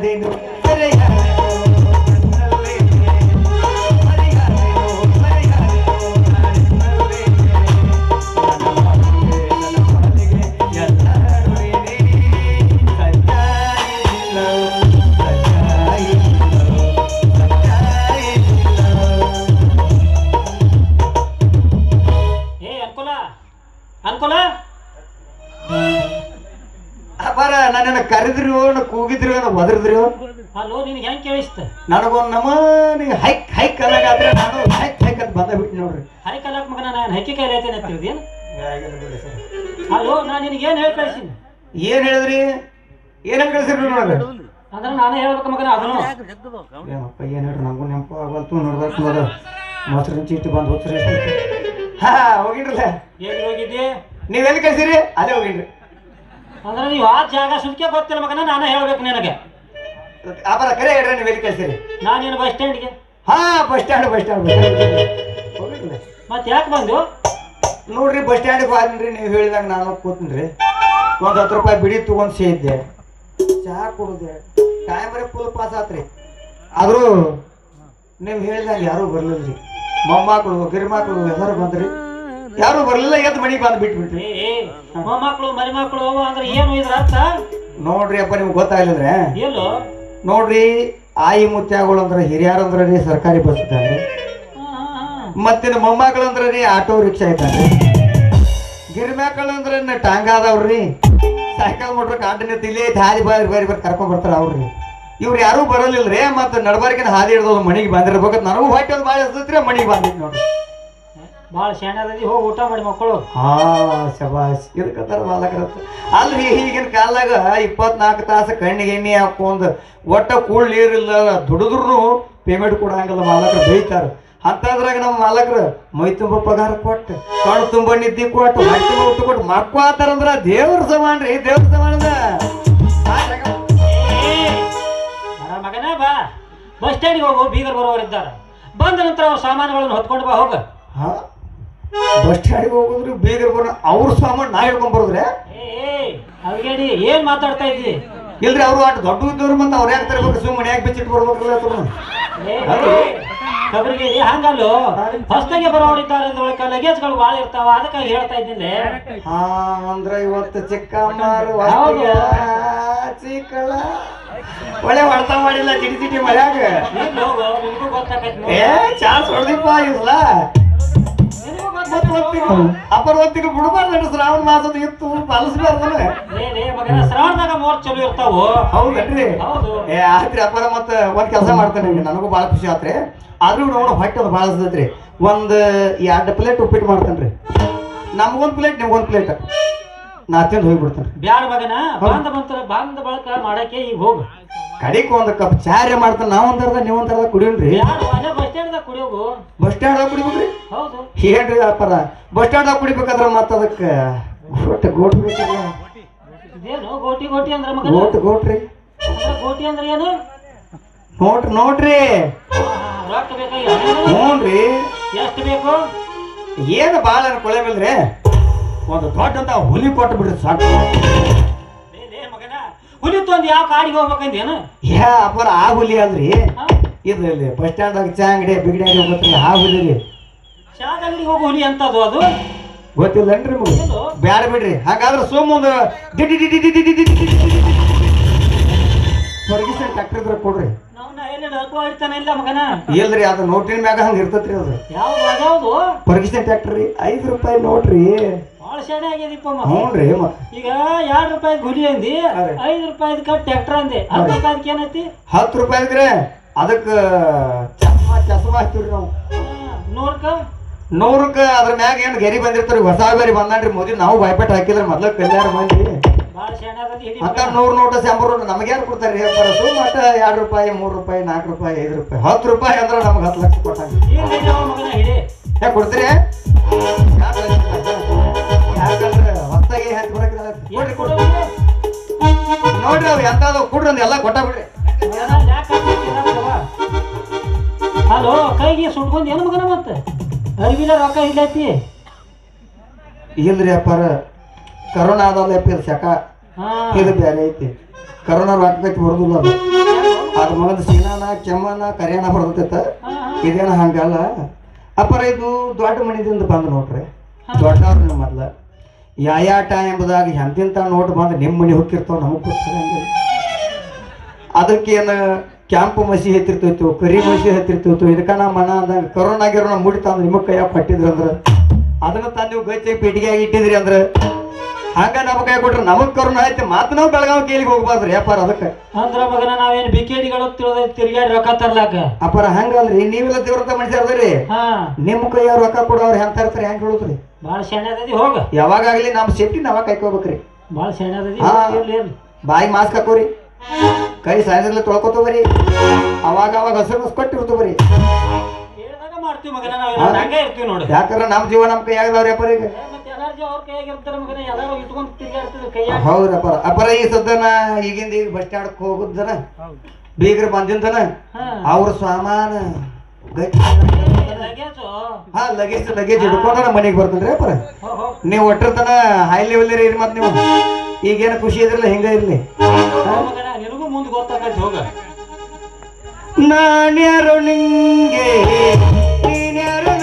ಮರೆಯಾದೇನು ಮರೆಯಾದೇನು ನನ್ನಲ್ಲೇ ಮರೆಯಾದೇನು ಮರೆಯಾದೇನು ನನ್ನಲ್ಲೇ ನನ್ನ ಪಾಲಿಗೆ ನನ್ನ ಪಾಲಿಗೆ ಎಲ್ಲರೂ ನೀನೇ ಸಚ್ಚಾಯಿಲ್ಲ ಸಚ್ಚಾಯಿಲ್ಲ ಸಚ್ಚಾಯಿಲ್ಲ ಏ ಅನುಕೂಲ ಅನುಕೂಲ ಅಪಾರ ನನ್ನನ್ನು ಕರೆದ್ರು ಕೂಗಿದ್ರು ಒದರಿದ್ರು ಅಲ್ಲೋ ನಿನಗೆ ಹೆಂಗೆ ಕೇಳಿಸ್ತ ನನಗೊಂದು ನಮನಿ ಹೈಕ್ ಹೈಕ್ ಅನ್ನಗಾದ್ರೆ ನಾನು ಹೈಕ್ ಹೈಕ್ ಅಂತ ಬಂದ ಬಿಟ್ಟು ನೋಡ್ರಿ ಹರಿ ಕಲಾಕ್ ಮಗನ ನಾನು ಹಕ್ಕಿ ಕೈಲಿ ಐತೇನೆ ಅಂತ ತಿಳಿದೇನು ಅಲ್ಲೋ ನಾನು ನಿನಗೆ ಏನು ಹೇಳಿ ಕಳಿಸಿನಿ ಏನ್ ಹೇಳಿದ್ರಿ ಏನ್ ಕಳಿಸಿರ್ರಿ ನೋಡ್ರಿ ಅಂದ್ರೆ ನಾನೇ ಹೇಳ್ಬೇಕು ಮಗನ ಅದನ್ನು ಏನಪ್ಪ ಏನ್ ಹೇಳ್ರಿ ನಮಗೂ ನೆನಪು ಆಗಲ್ತು ನೋಡ್ಬೇಕು ನೋಡ ಮೊಸರಿನ ಚೀಟಿ ಬಂದು ಹೋಗ್ರಿ ಹಾ ಹೋಗಿಡ್ರಲ್ಲ ಎಲ್ಲಿ ಹೋಗಿದ್ದೆ ನೀವೆಲ್ಲಿ ಕಳ್ಸಿರಿ ಅಲ್ಲೇ ಹೋಗಿಡ್ರಿ ಅಂದ್ರೆ ನೀವು ಆ ಜಾಗ ಸುದ್ಕೆ ಗೊತ್ತಿಲ್ಲ ಮಗನ ನಾನೇ ಹೇಳ್ಬೇಕು ನಿನಗೆ ಅಪರ ಕರೆ ಹೇಳ್ರಿ ನೀವು ಎಲ್ಲಿ ಕಳ್ಸಿರಿ ನಾನೇನು ಬಸ್ ಸ್ಟ್ಯಾಂಡ್ಗೆ ಹಾ ಬಸ್ ಸ್ಟ್ಯಾಂಡ್ ಬಸ್ ಸ್ಟ್ಯಾಂಡ್ ಹೋಗಿಡ್ರಲ್ಲ ಮತ್ತೆ ಯಾಕೆ ಬಂದು ನೋಡ್ರಿ ಬಸ್ ಸ್ಟ್ಯಾಂಡಿಗೆ ಹೋದ್ರಿ ನೀವು ಹೇಳಿದಾಗ ನಾನು ಕೂತ್ನ್ರಿ ಒಂದು ಹತ್ತು ರೂಪಾಯಿ ಬಿಡಿ ತಗೊಂಡ್ ಸೇರಿದ್ದೆ ಚಹಾ ಕುಡಿದೆ ಟೈಮ್ ಬರೀ ಫುಲ್ ಪಾಸ್ ಆತ್ರಿ ಆದರೂ ನೀವು ಹೇಳಿದಾಗ ಯಾರೂ ಬರ್ಲಿಲ್ರಿ ಮೊಮ್ಮಕ್ಕಳು ಗಿರಿಮಕ್ಕಳು ಎಲ್ಲರೂ ಬಂದ್ರಿ ಯಾರೂ ಬರ್ಲಿಲ್ಲ ಎದ್ದು ಮನೆಗೆ ಬಂದು ಬಿಟ್ಬಿಟ್ರಿ ಏ ಏ ಮೊಮ್ಮಕ್ಕಳು ಮರಿಮಕ್ಕಳು ಅವ ಅಂದ್ರೆ ಏನು ಇದ್ರ ಅರ್ಥ ನೋಡ್ರಿ ಅಪ್ಪ ನಿಮ್ಗೆ ಗೊತ್ತಾಗ್ಲಿದ್ರೆ ಎಲ್ಲೋ ನೋಡ್ರಿ ಆಯಿ ಮುತ್ಯಾಗಳು ಅಂದ್ರೆ ಹಿರಿಯರು ಅಂದ್ರೆ ರೀ ಸರ್ಕಾರಿ ಬಸ್ ಇದ್ದಾವೆ ಹಾ, ಹಾ, ಹಾ. ಮತ್ತಿನ ಮೊಮ್ಮಕ್ಕಳು ಅಂದ್ರೆ ರೀ ಆಟೋ ರಿಕ್ಷಾ ಇದ್ದಾವೆ ಗಿರಿಮ್ಯಾಕಳು ಅಂದ್ರೆ ಇನ್ನು ಟಾಂಗ ಅದಾವ್ರಿ ಸೈಕಲ್ ಮೋಟ್ರ್ ಕಾಂಟಿನ ತಿಲ್ಲಿ ಹಾದಿ ಬಾರಿ ಬಾರಿ ಬಾರಿ ಕರ್ಕೊಂಡ್ ಬರ್ತಾರ ಅವ್ರಿ ಇವ್ರು ಯಾರೂ ಬರಲಿಲ್ರಿ ಮತ್ತೆ ನಡಬಾರ್ಕಿನ ಹಾದಿ ಹಿಡ್ದು ಮನೆಗೆ ಬಂದಿರ್ಬೇಕು ನನಗೂ ಹೊಟ್ಟೆ ಒಂದು ಭಾಳ ಹಸ್ತೈತ್ರಿ ಮನೆಗೆ ಬಂದಿತ್ತು ನೋಡ್ರಿ ಭಾಳ ಶಾಣದಿ ಹೋಗಿ ಊಟ ಮಾಡಿ ಮಕ್ಕಳು ಹಾ ಶಬಾಷ್ ಇದಕ್ಕಂತಾರ ಮಾಲಕರತ್ತ ಅಲ್ರಿ ಈಗಿನ ಕಾಲದಾಗ ಇಪ್ಪತ್ನಾಲ್ಕು ತಾಸು ಕಣ್ಣಿಗೆ ಎಣ್ಣೆ ಹಾಕೊಂಡ್ ಒಟ್ಟ ಕೂಳ್ ನೀರಿಲ್ಲ ದುಡಿದ್ರು ಪೇಮೆಂಟ್ ಕೊಡಂಗಿಲ್ಲ ಮಾಲಕರು ಬೈತಾರ ಅಂತದ್ರಾಗ ನಮ್ಮ ಮಾಲಕರು ಮೈ ತುಂಬ ಪಗಾರ ಕೊಟ್ಟು ಕಣ್ಣು ತುಂಬ ನಿದ್ದೆ ಕೊಟ್ಟು ಹೊಟ್ಟೆ ತುಂಬ ಊಟ ಕೊಟ್ಟು ಮಕ್ಕೋತಾರಂದ್ರ ದೇವ್ರ ಸಮಾನ ರೀ ದೇವ್ರ ಸಮಾನದ ಬರ ಮಗನೇ ಬಾ ಬಸ್ ಸ್ಟ್ಯಾಂಡ್ಗೆ ಹೋಗು ಬೀಗರ್ ಬರೋರಿದ್ದಾರೆ ಬಂದ ನಂತರ ಅವ್ರ ಸಾಮಾನುಗಳನ್ನು ಹೊತ್ಕೊಂಡು ಬಾ ಹೋಗ ಹಾ ಬಸ್ ಸ್ಟ್ಯಾಂಡಿಗೆ ಹೋಗುದ್ರಿ ಬೇಗ ಬರೋ ಅವ್ರ ಸಾಮಾನು ನಾ ಹಿಡ್ಕೊಂಡ್ ಬರೋದ್ರೆ ಏ ಏ ಅವಿಗೇಡಿ ಏನ್ ಮಾತಾಡ್ತಾ ಇದ್ದಿ ಇಲ್ರಿ ಅವ್ರು ಅಷ್ಟು ದೊಡ್ಡ ಇದ್ದವ್ರು ಮತ್ತೆ ಅವ್ರು ಯಾಕೆ ತರ್ಬೇಕು ಸುಮ್ಮನೆ ಯಾಕೆ ಬಿಚ್ಚಿಟ್ಟು ಬರ್ಬೇಕಲ್ಲ ಅವ್ರು ಏ, ಏ, ಕಬರಿಗೇಡಿ ಹಂಗಲ್ಲೋ ಹೊಸ್ದಾಗೆ ಬರೋರಿದ್ದಾರೆ ಅಂದ್ರೊಳಕ ಲಗೇಜ್ಗಳು ಭಾಳ ಇರ್ತಾವ ಅದಕ್ಕಾಗಿ ಹೇಳ್ತಾ ಇದ್ದೀನಿ ಹಾ ಅಂದ್ರ ಇವತ್ತು ಚಿಕ್ಕಮ್ಮರು ಹೌದು. ಚಿಕ್ಕಳ ಒಳ್ಳೆ ಹೊಡ್ತಾ ಮಾಡಿಲ್ಲ ಚಿಟಿ ಚಿಟಿ ಮಳ್ಯಾಗ ನೀನ್ ಹೋಗು ನಿನಗೂ ಗೊತ್ತಾಕೈತಿ ಏ ಚಾನ್ಸ್ ಹೊಡೆದಿಪ್ಪ ಇವ್ಲ ನಿನಗೂ ಮತ್ ಹೊತ್ತಿಗೆ ಅಪರ ಹೊತ್ತಿಗೆ ಬಿಡಬಾರ್ದು ಶ್ರಾವಣ ಮಾಸದ ಇತ್ತು ಪಾಲಿಸ್ಬಾರ್ದಲ್ಲ ಲೇ ಲೇ ಮಗನ ಶ್ರಾವಣದಾಗ ಮೂರ್ ಚಲೋ ಇರ್ತಾವು ಹೌದನ್ರಿ ಹೌದು ಏ ಆತ್ರಿ ಅಪ್ಪರ ಮತ್ತ ಒಂದ್ ಕೆಲಸ ಮಾಡ್ತಾನೆ ನನಗೂ ಭಾಳ ಖುಷಿ ಆತ್ರಿ ಆದ್ರೂ ನೋಡ ಹೊಟ್ಟೆ ಅದು ಭಾಳ ಹಸ್ದೈತ್ರಿ ಒಂದ್ ಎರಡು ಪ್ಲೇಟ್ ಉಪ್ಪಿಟ್ಟು ಮಾಡ್ತಾನ್ರಿ ನಮ್ಗೊಂದ್ ಪ್ಲೇಟ್ ನಿಮ್ಗೊಂದ್ ಪ್ಲೇಟ್ ನಾ ತಿಂದು ಹೋಗ್ಬಿಡ್ತಾನೆ ಬ್ಯಾಡ ಮಗನ ಬಂದ ಬಂತ ಬಂದ ಬಳಕ ಮಾಡಕ್ಕೆ ಈಗ ಹೋಗು ಕಡಿಕ್ ಒಂದ್ ಕಪ್ ಚಾರೆ ಮಾಡ್ತಾನೆ ನಾವ್ ಒಂದರ್ದ ನೀವ್ ಒಂದರ್ದ ಕುಡಿಯೋಣ್ರಿ ಬ್ಯಾಡ ಅಲ್ಲೇ ಬಸ್ ಸ್ಟ್ಯಾಂಡ್ದಾಗ ಕುಡಿಯೋಗು ಬಸ್ ಸ್ಟ್ಯಾಂಡ್ ಕುಡಿಬೇಕ್ರಿ ಹೌದು ಏನ್ರಿ ಅಪ್ಪರ ಬಸ್ ಸ್ಟ್ಯಾಂಡ್ ಕುಡಿಬೇಕಾದ್ರ ಮತ್ತ ಅದಕ್ಕ ಗೋಟ್ ಗೋಟ್ ಬೇಕಲ್ಲ ಇದೇನು ಗೋಟಿ ಗೋಟಿ ಅಂದ್ರ ಮಗನ ಗೋಟ್ ಗೋಟ್ರಿ ಅಂದ್ರ ಗೋಟಿ ಅಂದ್ರೆ ಏನು ನೋಡ್ರಿ ನೋಡ್ರಿ ಆ, ರೊಕ್ಕ ಬೇಕಾಗಿ ಹ್ಞೂನ್ರಿ ಎಷ್ಟು ಬೇಕು ಏನು ಭಾಳ ಕೊಳೆ ಬಿಲ್ರಿ ಒಂದು ದೊಡ್ಡಂತ ಹುಲಿ ಕೊಟ್ಟು ಬಿಡ್ರಿ ಸಾಕು ಲೇ ಲೇ ಮಗನ ಹುಲಿ ತೊಂದು ಯಾವ ಕಾಡಿಗೆ ಹೋಗ್ಬೇಕಂದೇನು ಯಾ ಅಪ್ಪರ ಆ ಹುಲಿ ಅಲ್ರಿ ಹಾ? ಇದು ಇಲ್ಲಿ ಬಸ್ ಸ್ಟ್ಯಾಂಡ್ದಾಗ ಚಾ ಅಂಗಡಿ ಬಿಗಡಿ ಅಂಗಡಿ ಹೋಗ್ಬೇಕ್ರಿ ಆ ಹುಲಿ ರೀ ಶಾದ ಅಂಗಡಿಗೆ ಹೋಗೋ ಹುಲಿ ಅಂತದು ಅದು ಗೊತ್ತಿಲ್ಲನ್ರಿ ನಿಮಗೆ ಏನು? ಬ್ಯಾಡ ಬಿಡ್ರಿ ಹಾಗಾದ್ರೆ ಸುಮ್ಮ ಒಂದು ಡಿಡಿ ಡಿಡಿ ಡಿಡಿ ಡಿಡಿ ಡಿಡಿ ಡಿಡಿ ಡಿಡಿ ಹೊರಗಿಸ ಟ್ಯಾಕ್ಟರ್ ಇದ್ರೆ ಕೊಡ್ರಿ ನಾವು ನಾ ಎಲ್ಲಿ ಡಲ್ಕು ಹೊಡಿತಾನೆ ಇಲ್ಲ ಮಗನ ಇಲ್ರಿ ಅದು ನೋಟಿನ ಮ್ಯಾಗ ಹಂಗೆ ಇರ್ತೈತ್ರಿ ಅದು ಯಾವ್ದು ಅದ್ಯಾವ್ದು ಹೊರಗಿಸ ಟ್ಯಾಕ್ಟರ್ ರೀ ಐದು ರೂಪಾಯಿ ನೋಡ್ರಿ ಭಾಳ ಶಾಣೆ ಆಗ್ಯದಿಪ್ಪ ಮ ಹ್ಞೂ ರೀ ಮ ಈಗ ಎರಡು ರೂಪಾಯಿ ಹುಲಿ ಅಂದಿ ಅದೇ. ಐದು ರೂಪಾಯಿ ಕಟ್ ಟ್ರ್ಯಾಕ್ಟರ್ ಅಂದೆ ಹತ್ತು ರೂಪಾಯಿದಕ್ಕೆ ಏನೈತಿ ಹತ್ತು ರೂಪಾಯಿ ಇದ್ರೆ ಅದಕ್ಕೆ ಚಸ್ಮಾ ಚಸ್ಮಾ ಹಾಕ್ತೀವ್ರಿ ನಾವು ಹಾ, ನೋಡ್ಕ ನೂರಕ್ಕೆ ಅದ್ರ ಮ್ಯಾಗ ಏನು ಗೆರಿ ಬಂದಿರ್ತಾರ ಹೊಸ ಬೇರೆ ಬಂದಾನ್ರಿ ಮೋದಿ ನಾವು ಬಾಯ್ಪೇಟ್ ಹಾಕಿದ್ರೆ ಮೊದ್ಲ ಕಲ್ಯಾಣ ಮಂದಿ ಭಾಳ ಶಾಣೆ ಆಗದಿ ಹಿಡಿ ಅಂತ ನೂರು ನೋಟ ಶಂಬರ್ ನೋಟ ನಮಗೆ ಯಾರು ಕೊಡ್ತಾರೆ ಬರಸು ಮಟ್ಟ ಎರಡು ರೂಪಾಯಿ ಮೂರು ರೂಪಾಯಿ ನಾಲ್ಕು ರೂಪಾಯಿ ಐದು ರೂಪಾಯಿ ಹತ್ತು ರೂಪಾಯಿ ಅಂದ್ರೆ ನಮ್ಗೆ ಹತ್ತು ಲಕ್ಷ ಕೊಟ್ಟಾಗ ಏನ್ ಹಿಡಿಯವ ಮಗನ ಹಿಡಿ ಯಾಕೆ ಕೊಡ್ತೀರಿ ಯಾಕಂದ್ರೆ ಹೊತ್ತಾಗಿ ಹತ್ತಿ ಬರಕಿಲ್ಲ ಏನ್ ಕೊಡ್ರಿ ಕೊಡ್ರಿ ನೋಡ್ರಿ ಅವು ಎಂತಾದವು ಕೊಡ್ರಿ ಅಂದ್ ಎಲ್ಲ ಕೊಟ್ಟ ಬಿಡ್ರಿ ಹಲೋ ಕೈಗೆ ಸುಟ್ಕೊಂಡ್ ಏನು ಮಗನ ಮತ್ತೆ ಅರಿವಿಲ್ಲ ರೊಕ್ಕ ಇಲ್ಲೈತಿ ಇಲ್ರಿ ಅಪ್ಪಾರ ಕರೋನಾ ಅದಲ್ಲ ಇದು ಶಕ ಹಾ ಇದು ಬೇರೆ ಐತಿ ಕರೋನಾ ರಾಕೈತಿ ಬರೋದಿಲ್ಲ ಅದು ಅದ್ರ ಮಗದ ಸೀನಾನ ಕೆಮ್ಮನ ಕರಿಯಾಣ ಬರ್ತೈತ ಇದೇನ ಹಂಗಲ್ಲ ಅಪ್ಪರ ಇದು ದೊಡ್ಡ ಮನಿದಿಂದ ಬಂದು ನೋಡ್ರಿ ದೊಡ್ಡವ್ರ ನಿಮ್ಮ ಮೊದ್ಲ ಯಾ ಯಾ ಟೈಮ್ದಾಗ ಎಂತಿಂತ ನೋಟ್ ಬಂದು ನಿಮ್ಮ ಮನೆ ಹೋಗಿರ್ತಾವ ನಮಗೆ ಗೊತ್ತಿರಂಗಿಲ್ಲ ಅದಕ್ಕೇನು ಕ್ಯಾಂಪ್ ಮಸಿ ಹತ್ತಿರ್ತೈತು ಕರಿ ಮಸಿ ಹತ್ತಿರ್ತೈತು ಇದಕ್ಕ ನಾ ಮನ ಅಂದಂಗ ಕರೋನಾ ಗಿರೋನ ಮುಡಿ ತಂದು ನಿಮಗೆ ಕೈಯಾಗ ಕೊಟ್ಟಿದ್ರು ಅಂದ್ರೆ ಅದನ್ನ ತಂದು ನೀವು ಗಚ್ಚಿ ಪೇಟಿಗೆಯಾಗಿ ಇಟ್ಟಿದ್ರಿ ಅಂದ್ರೆ ಹಂಗ ನಮ್ಮ ಕೈ ಕೊಟ್ರೆ ನಮಗ್ ಕರೋನಾ ಐತಿ ಮಾತು ನಾವು ಬೆಳಗಾವಿ ಕೇಳಿಗೆ ಹೋಗ್ಬಾರ್ದ್ರಿ ವ್ಯಾಪಾರ ಅದಕ್ಕೆ ಅಂದ್ರ ಮಗನ ನಾವೇನ್ ಬಿಕೆಡಿಗಳು ತಿಳಿದ ತಿರ್ಗಾಡಿ ರೊಕ್ಕ ತರ್ಲಾಕ ಅಪ್ಪರ ಹಂಗಲ್ರಿ ನೀವೆಲ್ಲ ದೇವ್ರತ ಮನುಷ್ಯ ಅದ್ರಿ ಹಾ ನಿಮ್ಮ ಕೈಯಾಗ ರೊಕ್ಕ ಕೊಡೋರು ಹೆಂತ ಇರ್ತಾರೆ ಹೆಂಗ್ ಹೇಳುದ್ರಿ ಬಾಳ ಶಾಣೆ ಅದದಿ ಹೋಗ ಯಾವಾಗಾಗ್ಲಿ ನಮ್ಮ ಸೇಫ್ಟಿ ನಾವ ಕೈಕೋಬೇಕ್ರಿ ಬಾಳ ಶಾಣೆ ಅದದಿ ಹಾ. ಇರ್ಲಿ ಇರ್ಲಿ ಬಾಯಿ ಮಾಸ್ಕ್ ಹಾಕೋರಿ ಕೈ ಸಾಯಂದ್ರಲ್ಲ ತೊಳ್ಕೊತವ್ರಿ ಅವಾಗ ಅವಾಗ ಹಸಿರು ಮಸ್ ಕೊಟ್ಟಿರ್ತವ್ರಿ ಹೇಳ್ದಾಗ ಮಾಡ್ತೀವಿ ಮಗನ ನಾವು ಹಂಗೆ ಇರ್ತೀವಿ ನೋಡಿ ಯಾಕಂದ್ರೆ ನಮ್ಮ ಜೀವ ನಮ್ಮ ಕೈಯಾಗದವ್ರಿ ಅಪ್ಪರ ಈಗ ಮತ್ತೆ ಎಲ್ಲಾರ್ಜಿ ಅವ್ರ ಕೈಯಾಗ ಇರ್ತಾರ ಮಗನ ಎಲ್ಲಾರು ಇಟ್ಕೊಂಡ್ ತಿರ್ಗಾಡ್ತಿದ್ರು ಕೈಯಾಗ ಹೌದ್ರಿ ಅಪ್ಪರ ಅಪ್ಪರ ಈ ಸದ್ದನ ಈಗಿಂದ ಈಗ ಬಸ್ ಸ್ಟ್ಯಾಂಡ್ ಹೋಗುದನ ಬೀಗ್ರ ಬಂದಿಂದನ ಹಾ ಅವ್ರ ಸಾಮಾನ ಗಟ್ಟಿ ಲಗೇಜು ಹಾ ಲಗೇಜ್ ಲಗೇಜ್ ಹಿಡ್ಕೊಂಡ ಮನೆಗೆ ಬರ್ತನ್ರಿ ಅಪ್ಪರ ಹೋಗ್ ಹೋಗ್ ನೀವು ಒಟ್ಟಿರ್ತನ ಹೈ ಲೆವೆಲ್ ಇರಿ ಮತ್ತೆ ನೀವು ಈಗೇನು ಖುಷಿ ಇದ್ರಲ್ಲ ಹಿಂಗ ಇರ್ಲಿ ಹೋಗ್ ಮಗನ ನಿನಗೂ ಮುಂದೆ ಗೊತ್ತಾಗೈತಿ ಹೋಗ ನಾನ್ಯಾರು ನಿಂಗೆ ನೀನ್ಯಾರು